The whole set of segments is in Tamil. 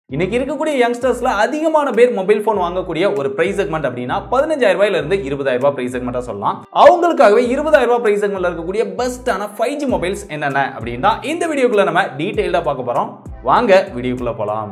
இன்னைக்கு இருக்கக்கூடிய யங்ஸ்டர்ஸ்ல அதிகமான பேர் மொபைல் ஃபோன் வாங்கக்கூடிய ஒரு பிரைஸ் செக்மெண்ட் அப்படின்னா பதினஞ்சாயிரம் ரூபாயில இருந்து இருபதாயிரம் ரூபாய் பிரைஸ் செக்மெண்டா சொல்லலாம் அவங்களுக்காகவே இருபதாயிரம் ரூபாய் பிரைஸ் செக்மெண்ட்ல இருக்கக்கூடிய பெஸ்டான ஃபைவ் ஜி மொபைல்ஸ் என்னென்ன அப்படின்னா இந்த வீடியோக்குள்ள நம்ம டீடைல்டா பார்க்க போறோம் வாங்க வீடியோக்குள்ள போலாம்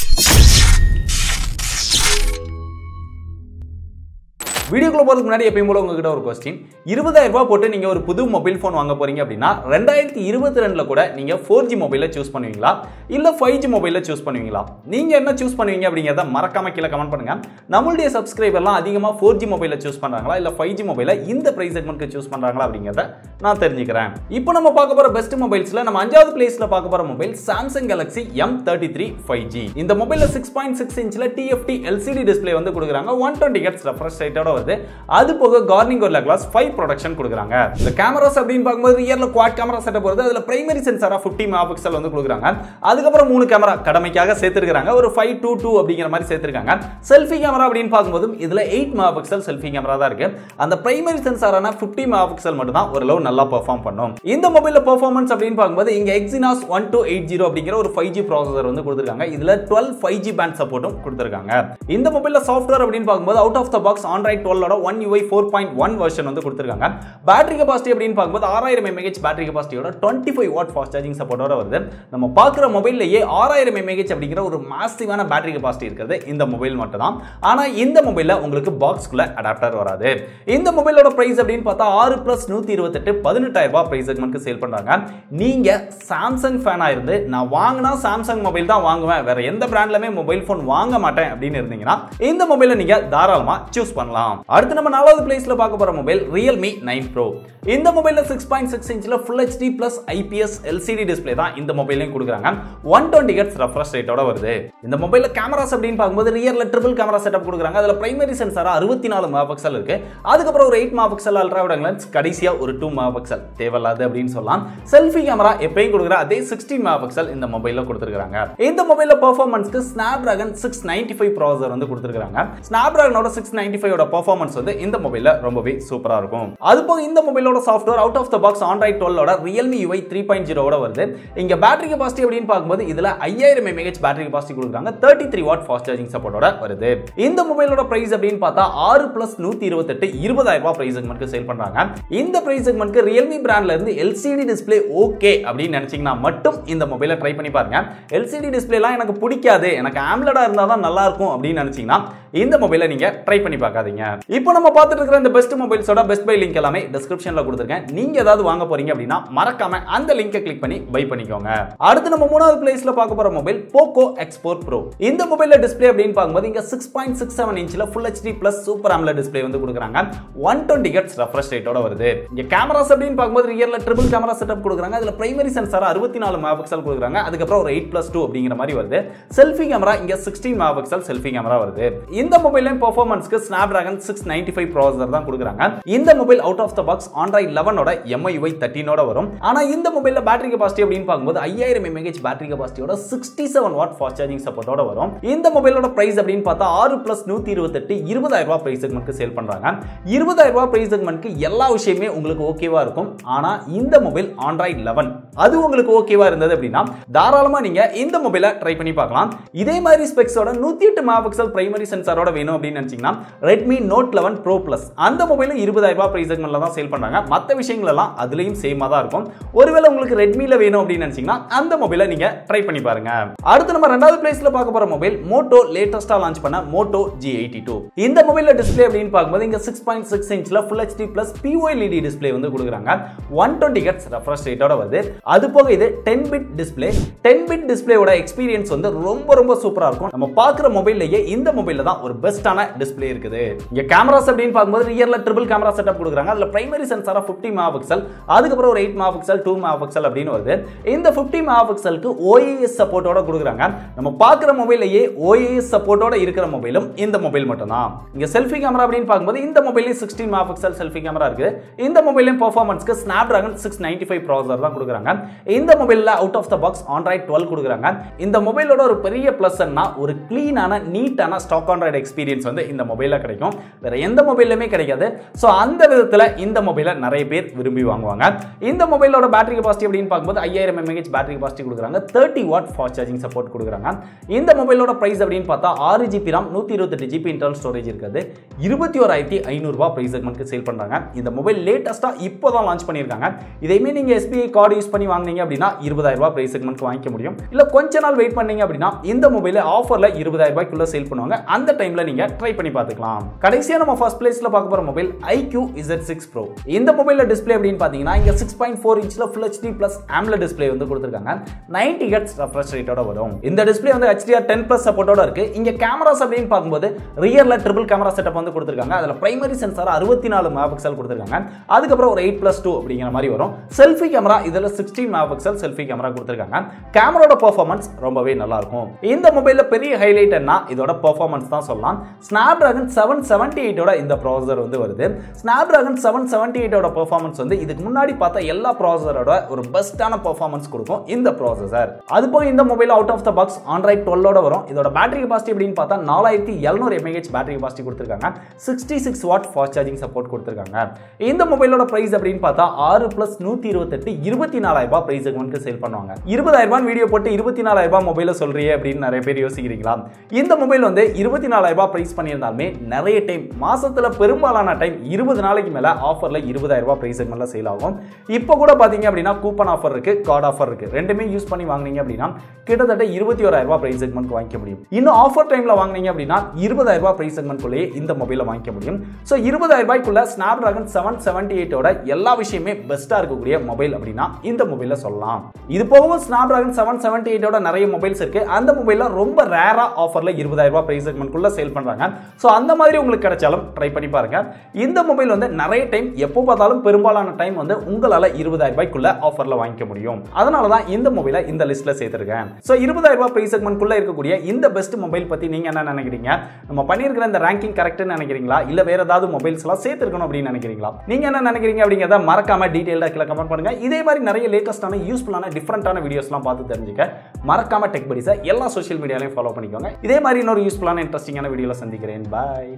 வீடியோக்குள்ள போறதுக்கு முன்னாடி எப்பயும் போல உங்ககிட்ட ஒரு கொஸ்டின் இருபதாயிரம் ரூபாய் போட்டு நீங்க ஒரு புது மொபைல் ஃபோன் வாங்க போறீங்க அப்படின்னா ரெண்டாயிரத்தி இருபத்தி ரெண்டுல கூட நீங்க ஃபோர் ஜி மொபைல சூஸ் பண்ணுவீங்களா இல்ல ஃபைவ் ஜி மொபைல சூஸ் பண்ணுவீங்களா நீங்க என்ன சூஸ் பண்ணுவீங்க அப்படிங்கிறத மறக்காம கீழே கமெண்ட் பண்ணுங்க நம்மளுடைய சப்ஸ்கிரைபர்லாம் அதிகமா ஃபோர் ஜி மொபைல சூஸ் பண்றாங்களா இல்ல ஃபைவ் ஜி மொபைல இந்த பிரைஸ் செக்மெண்ட்க்கு சூஸ் பண்றாங்களா அப்படிங்கிறத நான் தெரிஞ்சுக்கிறேன் இப்போ நம்ம பார்க்க போற பெஸ்ட் மொபைல்ஸ்ல நம்ம அஞ்சாவது பிளேஸ்ல பார்க்க போற mobile Samsung Galaxy M thirty three five G இந்த மொபைல்ல சிக்ஸ் பாயிண்ட் சிக்ஸ் இன்ச்ல டிஎஃப்டி எல்சிடி டிஸ்பிளே வந்து கொடுக்குறாங்க ஒன் டுவெண்ட்டி ஹெட்ஸ் ரெஃப்ரெஷ் ரேட்டோட வருது அது போக கார்னிங் ஒரு கிளாஸ் ஃபைவ் ப்ரொடக்ஷன் கொடுக்குறாங்க இந்த கேமராஸ் அப்படின்னு பார்க்கும்போது ரியர்ல குவாட் கேமரா செட்டப் வருது அதுல பிரைமரி சென்சாரா ஃபிஃப்டி மெகா பிக்சல் வந்து கொடுக்குறாங்க அதுக்கப்புறம் மூணு கேமரா கடமைக்காக சேர்த்திருக்காங்க ஒரு ஃபைவ் டூ டூ அப்படிங்கிற மாதிரி சேர்த்திருக்காங்க செல்ஃபி கேமரா அப்படின்னு பார்க்கும்போது இதுல eight megapixel selfie camera தான் இருக்கு அந்த பிரைமரி சென்சாரான ஃபிஃப்டி மெகா பிக்சல் மட்டும் தான் ஓரளவு நல்லா பெர்ஃபார்ம் பண்ணும் இந்த மொபைல்ல பெர்ஃபார்மன்ஸ் அப்படின்னு பார்க்கும்போது இங்க Exynos one two eight zero அப்படிங்கிற ஒரு ஃபைவ் ஜி ப்ராசஸர் வந்து கொடுத்துருக்காங்க இதுல டுவெல் ஃபைவ் ஜி பேண்ட் சப்போர்ட்டும் கொடுத்துருக்காங்க இந்த மொபைல்ல சாஃப்ட்வேர் அப்படின்னு பார்க்கும்போது out of the box Android டுவெல்லோட One UI four point one version வந்து கொடுத்துருக்காங்க பேட்டரி கெபாசிட்டி அப்படின்னு பார்க்கும்போது ஆறாயிரம் எம்ஏஹெச் பேட்டரி கெபாசிட்டியோட twenty five watt fast charging சப்போர்ட்டோட வருது நம்ம பார்க்குற மொபைல்லையே ஆறாயிரம் எம்ஏஹெச் அப்படிங்கிற ஒரு மாசிவான பேட்டரி கெபாசிட்டி இருக்கிறது இந்த மொபைல் மட்டும் தான் ஆனால் இந்த மொபைலில் உங்களுக்கு பாக்ஸ்குள்ள அடாப்டர் வராது இந்த மொபைலோட பிரைஸ் அப்படின்னு பார்த்தா ஆறு பிளஸ் நூற்றி இருபத்தெட்டு பதினெட்டாயிரம் ரூபாய் பிரைஸ் செக்மெண்ட்க்கு சேல் பண்ணுறாங்க நீங்கள் சாம்சங் ஃபேனாக இருந்து நான் வாங்கினா சாம்சங் மொபைல் தான் வாங்குவேன் வேற எந்த பிராண்ட்லமே மொபைல் ஃபோன் வாங்க மாட்டேன் அப்படின்னு இருந்தீங்கன்னா இந்த மொபைலை நீங்கள் தாராளமாக சூஸ் பண்ணலாம் அடுத்து நம்ம நாலாவது பிளேஸ்ல பார்க்க போற மொபைல் ரியல்மி நைன் ப்ரோ இந்த மொபைல்ல சிக்ஸ் பாயிண்ட் சிக்ஸ் இன்ச்சில் full HD plus IPS LCD display தான் இந்த மொபைலையும் கொடுக்குறாங்க ஒன் டுவெண்ட்டி ஹெட்ஸ் ரெஃப்ரெஷ் ரேட்டோட வருது இந்த மொபைல்ல கேமராஸ் அப்படின்னு பார்க்கும்போது ரியர்ல ட்ரிபிள் கேமரா செட்டப் கொடுக்குறாங்க அதுல பிரைமரி சென்சாரா அறுபத்தி நாலு மெகா பிக்சல் இருக்கு அதுக்கப்புறம் ஒரு eight megapixel ultra wide lens கடைசியா ஒரு டூ மெகா பிக்சல் தேவையில்லாது அப்படின்னு சொல்லலாம் செல்ஃபி கேமரா எப்பயும் கொடுக்குற அதே சிக்ஸ்டீன் மெகா பிக்சல் இந்த மொபைல்ல கொடுத்துருக்காங்க இந்த மொபைல்ல பெர்ஃபார்மன்ஸ்க்கு Snapdragon six ninety five processor வந்து கொடுத்துருக்காங்க ஸ்னாப் டிராகனோட சிக்ஸ் நைன்டி ஃபைவ் பெர்ஃபார்மன்ஸ் வந்து இந்த மொபைல்ல ரொம்பவே சூப்பரா இருக்கும் அது போக இந்த மொபைலோட software out of the box Android டுவெல்லோட ரியல்மி யூஐ த்ரீ பாயிண்ட் ஜீரோட வருது இங்க பேட்டரி கெபாசிட்டி அப்படின்னு பார்க்கும்போது இதுல ஐயாயிரம் எம்ஏஹெச் பேட்டரி கெபாசிட்டி கொடுக்குறாங்க thirty three watt fast charging சப்போர்ட்டோட வருது இந்த மொபைலோட பிரைஸ் அப்படின்னு பார்த்தா ஆறு பிளஸ் நூத்தி இருபத்தெட்டு இருபதாயிரம் ரூபாய் பிரைஸ் செக்மெண்ட்க்கு சேல் பண்றாங்க இந்த பிரைஸ் செக்மெண்ட்க்கு ரியல்மி பிராண்ட்ல இருந்து எல்சிடி டிஸ்பிளே ஓகே அப்படின்னு நினைச்சீங்கன்னா மட்டும் இந்த மொபைலை ட்ரை பண்ணி பாருங்க எல்சிடி டிஸ்பிளேலாம் எனக்கு பிடிக்காது எனக்கு ஆம்லடா இருந்தா தான் நல்லா இருக்கும் அப்படின்னு நினைச்சீங்கன்னா இந்த மொபைலை நீங்க ட்ரை பண்ணி பார்க்காதீங்க இப்போ நம்ம பார்த்துட்டு இருக்கிற இந்த பெஸ்ட் மொபைல்ஸோட பெஸ்ட் பை லிங்க் எல்லாமே டிஸ்கிரிப்ஷன்ல கொடுத்துருக்கேன் நீங்க ஏதாவது வாங்க போறீங்க அப்படின்னா மறக்காம அந்த லிங்கை கிளிக் பண்ணி பை பண்ணிக்கோங்க அடுத்து நம்ம மூணாவது பிளேஸ்ல பார்க்க போற மொபைல் போக்கோ எக்ஸ்போர்ட் ப்ரோ இந்த மொபைல்ல டிஸ்பிளே அப்படின்னு பார்க்கும்போது இங்க சிக்ஸ் பாயிண்ட் சிக்ஸ் செவன் இன்ச்ல ஃபுல் ஹெச்டி பிளஸ் சூப்பர் ஆம்ல டிஸ்பிளே வந்து கொடுக்குறாங்க ஒன் டுவெண்ட்டி ஹெட்ஸ் ரெஃப்ரெஷ் ரேட்டோட வருது இங்க கேமராஸ் அப்படின்னு பார்க்கும்போது ரியர்ல ட்ரிபிள் கேமரா செட்டப் கொடுக்குறாங்க அதுல பிரைமரி சென்சார் அறுபத்தி நாலு மெகா பிக்சல் கொடுக்குறாங்க அதுக்கப்புறம் ஒரு எயிட் பிளஸ் டூ அப்படிங்கிற மாதிரி வருது செல்ஃபி கேமரா இங்க sixteen megapixel selfie camera வருது இந்த மொபைலையும் பெர்ஃபார்மன்ஸ்க்கு Snapdragon six ninety five processor தான் கொடுக்குறாங்க இந்த mobile out of the box Android லெவனோட எம்ஐ தேர்ட்டினோட வரும் ஆனா இந்த மொபைல்ல பேட்டரி கெபாசிட்டி அப்படின்னு பார்க்கும்போது ஐயாயிரம் எம்ஏஹெச் பேட்டரி கெபாசிட்டியோட sixty seven watt fast charging சப்போர்ட்டோட வரும் இந்த மொபைலோட பிரைஸ் அப்படின்னு பார்த்தா ஆறு பிளஸ் நூத்தி இருபத்தெட்டு இருபதாயிரம் ரூபாய் பிரைஸ் செக்மெண்ட்க்கு சேல் பண்றாங்க இருபதாயிரம் ரூபாய் பிரைஸ் செக்மெண்ட்க்கு எல்லா விஷயமே உங்களுக்கு ஓகேவா இருக்கும் ஆனா இந்த மொபைல் ஆண்ட்ராய்ட் லெவன் அது உங்களுக்கு ஓகேவா இருந்தது அப்படின்னா தாராளமா நீங்க இந்த மொபைலை ட்ரை பண்ணி பார்க்கலாம் இதே மாதிரி ஸ்பெக்ஸோட நூத்தி எட்டு மெகா பிக்சல் பிரைமரி சென்சாரோட வேணும் அப்படின்னு நினைச்சீங்கன்னா Redmi Note eleven pro plus அந்த மொபைலும் இருபதாயிரம் ரூபாய் பிரைஸ் செக்மெண்ட்ல தான் சேல் பண்றாங்க மற்ற விஷயங்கள் எல்லாம் அதுலயும் சேமா தான் இருக்கும் ஒருவேளை உங்களுக்கு ரெட்மில வேணும் அப்படின்னு நினைச்சீங்கன்னா அந்த மொபைலை நீங்க ட்ரை பண்ணி பாருங்க அடுத்து நம்ம ரெண்டாவது பிளேஸ்ல பார்க்க போற மொபைல் மோட்டோ லேட்டஸ்டா லான்ச் பண்ண மோட்டோ ஜி எயிட்டி டூ இந்த மொபைல்ல டிஸ்பிளே அப்படின்னு பார்க்கும்போது இங்க சிக்ஸ் பாயிண்ட் சிக்ஸ் இன்ச்ல full HD plus pOLED display வந்து கொடுக்குறாங்க ஒன் டுவெண்ட்டி ஹெட்ஸ் ரெஃப்ரெஷ் ரேட்டோட வருது அது போக இது ten bit display ten bit டிஸ்பிளேயோட எக்ஸ்பீரியன்ஸ் வந்து ரொம்ப ரொம்ப சூப்பரா இருக்கும் நம்ம பார்க்குற மொபைல்லையே இந்த மொபைல்ல தான் ஒரு பெஸ்டான டிஸ்பிளே இருக்குது இங்க கேமராஸ் அப்படின்னு பார்க்கும்போது ரியர்ல ட்ரிபிள் கேமரா செட்டப் கொடுக்குறாங்க அதுல பிரைமரி சென்சாரா ஃபிஃப்டி மெகா பிக்சல் அதுக்கப்புறம் ஒரு eight megapixel two megapixel அப்படின்னு வருது இந்த ஃபிஃப்டி மெகா பிக்சலுக்கு ஓஏஎஸ் சப்போர்ட்டோட கொடுக்குறாங்க நம்ம பார்க்குற மொபைல்லையே ஓஏஎஸ் சப்போர்ட்டோட இருக்கிற மொபைலும் இந்த மொபைல் மட்டும் தான் இங்க செல்ஃபி கேமரா அப்படின்னு பார்க்கும்போது இந்த மொபைலையும் sixteen megapixel selfie camera இருக்கு இந்த மொபைலையும் பெர்ஃபார்மன்ஸ்க்கு Snapdragon six ninety five processor தான் கொடுக்குறாங்க இந்த மொபைலில் out of the box Android twelve கொடுக்குறாங்க இந்த மொபைலோட ஒரு பெரிய ப்ளஸ்ன்னா ஒரு க்ளீனான நீட்டான ஸ்டாக் ஆண்ட்ராய்ட் ஆண்ட்ராய்டு எக்ஸ்பீரியன்ஸ் வந்து இந்த மொபைலில் கிடைக்கும் வேற எந்த மொபைல்லையுமே கிடைக்காது ஸோ அந்த விதத்தில் இந்த மொபைலை நிறைய பேர் விரும்பி வாங்குவாங்க இந்த மொபைலோட பேட்டரி கெபாசிட்டி அப்படின்னு பார்க்கும்போது ஐயாயிரம் எம்ஏஹெச் பேட்டரி கெபாசிட்டி கொடுக்குறாங்க thirty watt fast charging support கொடுக்குறாங்க இந்த மொபைலோட பிரைஸ் அப்படின்னு பார்த்தா ஆறு ஜிபி ராம் நூற்றி இருபத்தெட்டு ஜிபி இன்டர்னல் ஸ்டோரேஜ் இருக்குது இருபத்தி ஓராயிரத்தி ஐநூறுரூவா ப்ரைஸ் செக்மெண்ட்க்கு சேல் பண்ணுறாங்க இந்த மொபைல் லேட்டஸ்ட்டாக இப்போ தான் லான்ச் பண்ணியிருக்காங்க இதையுமே நீங்கள் எஸ்பிஐ கார்டு யூஸ் பண்ணி வாங்குனீங்க அப்படின்னா இருபதாயிரம் ரூபாய் ப்ரைஸ் செக்மெண்ட்க்கு வாங்கிக்க முடியும் இல்லை கொஞ்ச நாள் வெயிட் பண்ணீங்க அப்படின்னா இந்த மொபைலை ஆஃபரில் இருபதாயிரம் ரூபாய்க்குள்ள சேல் பண்ணுவாங்க அந்த டைமில் நீங்கள் ட்ரை பண்ணி பார்த்துக்கலாம் கடைசியாக நம்ம ஃபர்ஸ்ட் பிளேஸில் பார்க்க போகிற mobile iQOO Z six pro இந்த மொபைலில் டிஸ்பிளே அப்படின்னு பார்த்தீங்கன்னா இங்கே சிக்ஸ் பாயிண்ட் ஃபோர் இன்ச்சில் ஃபுல் ஹெச்டி ப்ளஸ் ஆம்ல டிஸ்பிளே வந்து கொடுத்துருக்காங்க நைன்டி ஹெட்ஸ் ரெஃப்ரெஷ் ரேட்டோட வரும் இந்த டிஸ்பிளே வந்து ஹெச்டிஆர் டென் ப்ளஸ் சப்போர்ட்டோட இருக்கு இங்கே கேமராஸ் அப்படின்னு பார்க்கும்போது ரியரில் ட்ரிபிள் கேமரா செட்டப் வந்து கொடுத்துருக்காங்க அதில் பிரைமரி சென்சார் அறுபத்தி நாலு மெகா பிக்சல் கொடுத்துருக்காங்க அதுக்கப்புறம் ஒரு எயிட் ப்ளஸ் டூ அப்படிங்கிற மாதிரி வரும் செல்ஃபி கேமரா இதில் sixteen megapixel selfie camera கொடுத்துருக்காங்க கேமராவோட பெர்ஃபார்மன்ஸ் ரொம்பவே நல்லா இருக்கும் இந்த மொபைலில் பெரிய ஹைலைட் என்ன இதோட பெர்ஃபார்மன்ஸ் தான் சொல்லலாம் ஸ்னாப் டிராகன் செவன் செவன்டி எயிட்டோட இந்த ப்ராசர் வந்து வருது ஸ்னாப் டிராகன் செவன் செவன்டி எயிட்டோட பெர்ஃபார்மன்ஸ் வந்து இதுக்கு முன்னாடி பார்த்த எல்லா ப்ராசரோட ஒரு பெஸ்ட்டான பெர்ஃபார்மன்ஸ் கொடுக்கும் இந்த ப்ராசஸர் அது போக இந்த mobile out of the box Android டுவெல்லோட வரும் இதோட பேட்டரி கெபாசிட்டி அப்படின்னு பார்த்தா நாலாயிரத்தி எழுநூறு எம்ஏஹெச் பேட்டரி கெபாசிட்டி கொடுத்துருக்காங்க sixty six watt fast charging support கொடுத்துருக்காங்க இந்த மொபைலோட பிரைஸ் அப்படின்னு பார்த்தா ஆறு பிளஸ் நூற்றி இருபத்தெட்டு இருபத்தி நாலாயிரம் ரூபாய் பிரைஸ் செக்மெண்ட்க்கு சேல் பண்ணுவாங்க இருபதாயிரம் ரூபாய் வீடியோ போட்டு இருபத்தி நாலாயிரம் ரூபாய் மொபைல சொல்றியே அப்படின்னு நிறைய பேர் யோசிக்கிறீங்களா இந்த மொபைல் வந்து இருபத்தி நாலாயிரம் ரூபாய் பிரைஸ் பண்ணியிருந்தாலுமே நிறைய டைம் மாசத்துல பெரும்பாலான டைம் இருபது நாளைக்கு மேல ஆஃபர்ல இருபதாயிரம் ரூபாய் பிரைஸ் செக்மெண்ட்ல சேல் ஆகும் இப்போ கூட பாத்தீங்க அப்படின்னா கூப்பன் ஆஃபர் இருக்கு கார்டு ஆஃபர் இருக்கு ரெண்டுமே யூஸ் பண்ணி வாங்குனீங்க அப்படின்னா கிட்டத்தட்ட இருபத்தி ஓராயிரம் ரூபாய் பிரைஸ் செக்மெண்ட் வாங்கிக்க முடியும் இன்னும் ஆஃபர் டைம்ல வாங்குனீங்க அப்படின்னா இருபதாயிரம் ரூபாய் பிரைஸ் செக்மெண்ட்குள்ளேயே இந்த மொபைலை வாங்கிக்க முடியும் ஸோ இருபதாயிரம் ரூபாய்க்குள்ள ஸ்னாப் டிராகன் செவன் செவன்டி எயிட்டோட எல்லா விஷயமே பெஸ்ட்டாக இருக்கக்கூடிய மொபைல் அப்படின்னா இந்த மொபைலில் சொல்லலாம் இது போகவும் ஸ்னாப் டிராகன் செவன் செவன்டி எயிட்டோட நிறைய மொபைல்ஸ் இருக்கு அந்த மொபைலில் ரொம்ப ரேரா ஆஃபரில் இருபதாயிரம் ரூபாய் பிரைஸ் செக்மெண்ட்குள்ள சேல் பண்ணுறாங்க ஸோ அந்த மாதிரி உங்களுக்கு கிடைச்சாலும் ட்ரை பண்ணி பாருங்க இந்த மொபைல் வந்து நிறைய டைம் எப்போ பார்த்தாலும் பெரும்பாலான டைம் வந்து உங்களால் இருபதாயிரம் ரூபாய்க்குள்ள ஆஃபரில் வாங்கிக்க முடியும் அதனால தான் இந்த மொபைலை இந்த லிஸ்ட்ல சேர்த்திருக்கேன் ஸோ இருபதாயிரம் ரூபாய் பிரைஸ் செக்மெண்ட்குள்ள இருக்கக்கூடிய இந்த பெஸ்ட் மொபைல் பத்தி நீங்க என்ன நினைக்கிறீங்க நம்ம பண்ணியிருக்கிற இந்த ரேங்கிங் கரெக்ட்னு நினைக்கிறீங்களா இல்ல வேற ஏதாவது மொபைல்ஸ் எல்லாம் சேர்த்திருக்கணும் அப்படின்னு நினைக்கிறீங்களா நீங்க என்ன நினைக்கிறீங்க அப்படிங்கிறத மறக்காம டீடைல்டா கீழே கமெண்ட் பண்ணுங்க இதே மாதிரி நிறைய லேட்டஸ்டான யூஸ்ஃபுல்லான டிஃப்ரெண்டான வீடியோஸ்லாம் பார்த்து தெரிஞ்சுக்க மறக்காம டெக் படிஸை எல்லா சோஷியல் மீடியாலையும் ஃபாலோ பண்ணிக்கோங்க இதே மாதிரி இன்னொரு யூஸ்ஃபுல்லான இன்ட்ரெஸ்டிங்கான வீடியோல சந்திக்கிறேன் பாய்